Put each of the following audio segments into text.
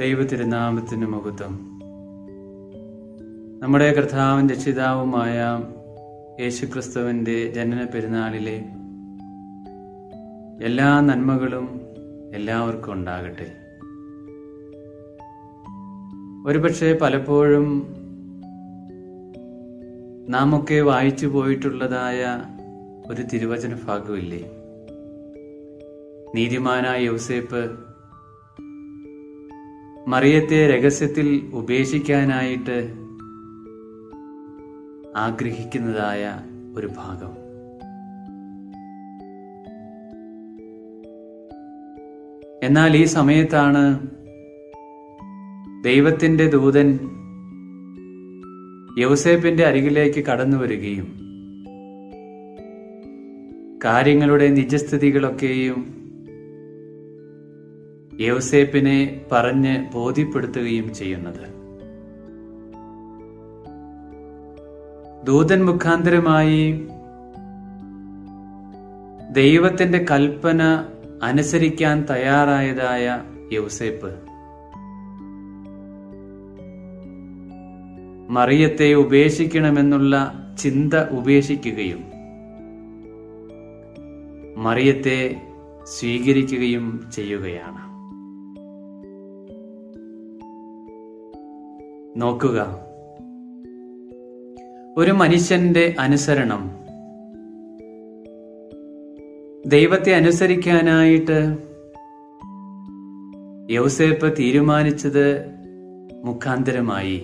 ദൈവതിരുനാമത്തിന് മഹത്വം നമ്മുടെ കർത്താവും രക്ഷിതാവുമായ യേശുക്രിസ്തുവിൻ്റെ ജനന പെരുന്നാളിലെ എല്ലാ നന്മകളും എല്ലാവർക്കും ഉണ്ടാകട്ടെ ഒരുപക്ഷെ പലപ്പോഴും നാം ഒക്കെ വായിച്ചു പോയിട്ടുള്ളതായ ഒരു തിരുവചന ഭാഗമില്ലേ നീതിമാനായ യൗസേപ്പ് മറിയത്തെ രഹസ്യത്തിൽ ഉപേക്ഷിക്കാനായിട്ട് ആഗ്രഹിക്കുന്നതായ ഒരു ഭാഗം എന്നാൽ ഈ സമയത്താണ് ദൈവത്തിന്റെ ദൂതൻ യൗസേപ്പിന്റെ അരികിലേക്ക് കടന്നു വരികയും കാര്യങ്ങളുടെ നിജസ്ഥിതികളൊക്കെയും യൗസേപ്പിനെ പറഞ്ഞ് ബോധ്യപ്പെടുത്തുകയും ചെയ്യുന്നത് ദൂതൻ മുഖാന്തരമായി ദൈവത്തിന്റെ കൽപ്പന അനുസരിക്കാൻ തയ്യാറായതായ യൗസേപ്പ് മറിയത്തെ ഉപേക്ഷിക്കണമെന്നുള്ള ചിന്ത ഉപേക്ഷിക്കുകയും മറിയത്തെ സ്വീകരിക്കുകയും ചെയ്യുകയാണ് നോക്കുക ഒരു മനുഷ്യന്റെ അനുസരണം ദൈവത്തെ അനുസരിക്കാനായിട്ട് യൗസേപ്പ് തീരുമാനിച്ചത് മുഖാന്തരമായി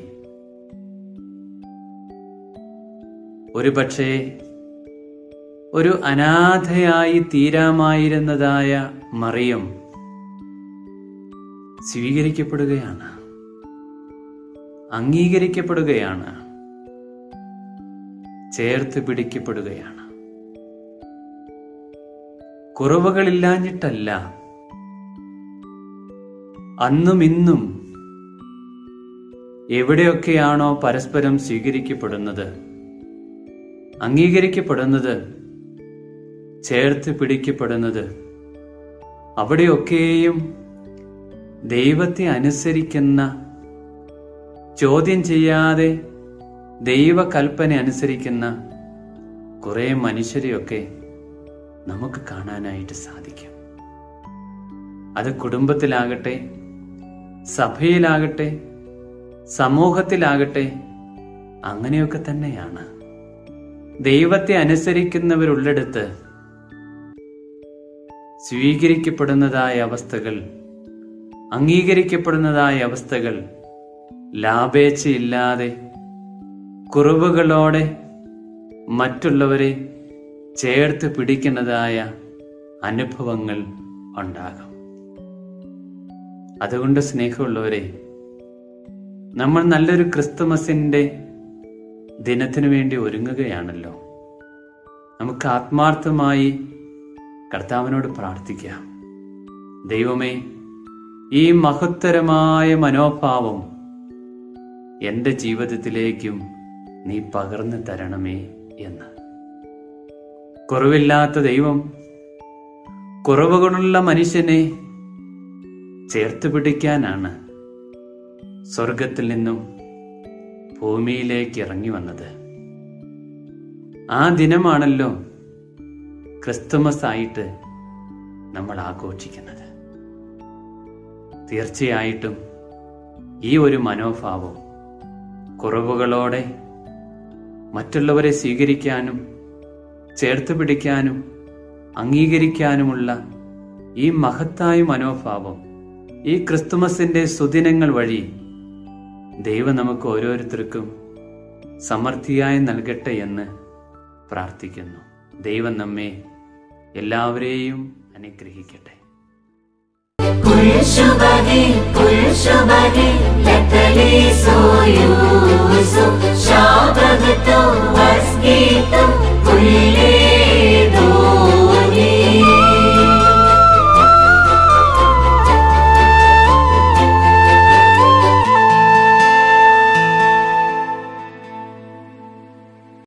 ഒരുപക്ഷെ ഒരു അനാഥയായി തീരാമായിരുന്നതായ മറിയം സ്വീകരിക്കപ്പെടുകയാണ് അംഗീകരിക്കപ്പെടുകയാണ് ചേർത്ത് പിടിക്കപ്പെടുകയാണ് കുറവുകളില്ലാഞ്ഞിട്ടല്ല അന്നും ഇന്നും എവിടെയൊക്കെയാണോ പരസ്പരം സ്വീകരിക്കപ്പെടുന്നത് അംഗീകരിക്കപ്പെടുന്നത് ചേർത്ത് പിടിക്കപ്പെടുന്നത് അവിടെയൊക്കെയും ദൈവത്തെ അനുസരിക്കുന്ന ചോദ്യം ചെയ്യാതെ ദൈവകൽപ്പന അനുസരിക്കുന്ന കുറെ മനുഷ്യരെയൊക്കെ നമുക്ക് കാണാനായിട്ട് സാധിക്കും അത് കുടുംബത്തിലാകട്ടെ സഭയിലാകട്ടെ സമൂഹത്തിലാകട്ടെ അങ്ങനെയൊക്കെ തന്നെയാണ് ദൈവത്തെ അനുസരിക്കുന്നവരുള്ളിടത്ത് സ്വീകരിക്കപ്പെടുന്നതായ അവസ്ഥകൾ അംഗീകരിക്കപ്പെടുന്നതായ അവസ്ഥകൾ ലാഭേച്ഛയില്ലാതെ കുറവുകളോടെ മറ്റുള്ളവരെ ചേർത്ത് പിടിക്കുന്നതായ അനുഭവങ്ങൾ ഉണ്ടാകും അതുകൊണ്ട് സ്നേഹമുള്ളവരെ നമ്മൾ നല്ലൊരു ക്രിസ്തുമസിന്റെ ദിനത്തിനു വേണ്ടി ഒരുങ്ങുകയാണല്ലോ നമുക്ക് ആത്മാർത്ഥമായി കർത്താവിനോട് പ്രാർത്ഥിക്കാം ദൈവമേ ഈ മഹത്തരമായ മനോഭാവം എൻ്റെ ജീവിതത്തിലേക്കും നീ പകർന്നു തരണമേ എന്ന് കുറവില്ലാത്ത ദൈവം കുറവുകളുള്ള മനുഷ്യനെ ചേർത്ത് പിടിക്കാനാണ് സ്വർഗത്തിൽ നിന്നും ഭൂമിയിലേക്ക് ഇറങ്ങി വന്നത് ആ ദിനമാണല്ലോ ക്രിസ്തുമസ് ആയിട്ട് നമ്മൾ ആഘോഷിക്കുന്നത് തീർച്ചയായിട്ടും ഈ ഒരു മനോഭാവം കുറവുകളോടെ മറ്റുള്ളവരെ സ്വീകരിക്കാനും ചേർത്ത് പിടിക്കാനും അംഗീകരിക്കാനുമുള്ള ഈ മഹത്തായ മനോഭാവം ഈ ക്രിസ്തുമസിന്റെ സുദിനങ്ങൾ വഴി ദൈവം നമുക്ക് ഓരോരുത്തർക്കും സമൃദ്ധിയായി നൽകട്ടെ എന്ന് പ്രാർത്ഥിക്കുന്നു ദൈവം നമ്മെ എല്ലാവരെയും അനുഗ്രഹിക്കട്ടെ കുൽശുഭഹേ കുൽശുഭഹേ ലതലേ സോയൂസു ശാബഹതോ